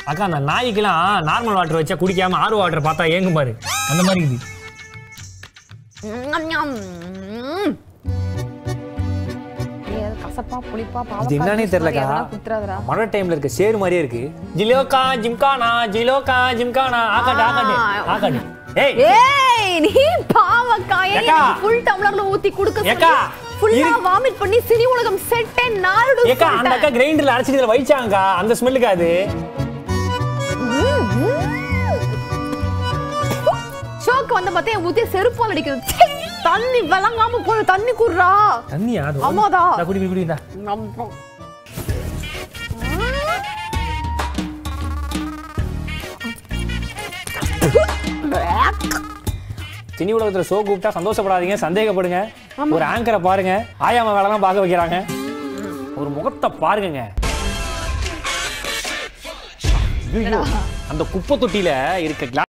அக்கா அந்த நாய்க்கெல்லாம் normal water வச்சா குடிக்காம ஆறு வாட்டர் பார்த்தா ஏங்கும் பாரு அந்த மாதிரி இது ஞம், ஞம். ம். ஏய், அது கசப்பா புளிப்பா இது பாவக்காய் என்னன்னே juice தெரியலக்கா மாதிரி அதெல்லாம் குத்துறாதடா. மழை டைம்ல இருக்க சேரு மாதிரியே இருக்கு ஜிலோக்கா ஜிம்கானா ஜிலோக்கா ஜிம்கானா ஆகாட்டு ஆகாட்டு ஆகாட்டு ஏய் ஏய் நீ பாவக்காயை ஏக்கா. ஃபுல் டம்ளர்ல ஊத்தி குடுக்க ஏக்கா. ஃபுல்லா இரு- வாமிட் பண்ணி சினி உலகம் செட்டே நாடு ஏக்கா அந்த அக்கா கிரைண்டர்ல அரைச்சிட்டு இதுல வைச்சாங்கக்கா அந்த ஸ்மெல்லுக்கு அது ஷோக்கு வந்து பார்த்தா என் ஊத்தி செருப்பால் அடிக்குது ச்சே, தண்ணி விளங்காம போய் தண்ணி குடுறா தண்ணியா அது ஆமாடா. இந்தா, குடி குடி குடி இந்தா. நம்ம- சினி உலகத்துல ஷோ கூப்பிட்டா சந்தோஷப்படாதீங்க சந்தேகப்படுங்க ஒரு ஆங்கரை பாருங்க ஆயாம வேலைலாம் பார்க்க வைக்கிறாங்க ஒரு முகத்தை பாருங்க ஐயோ, அந்த குப்பை தொட்டியில இருக்க glass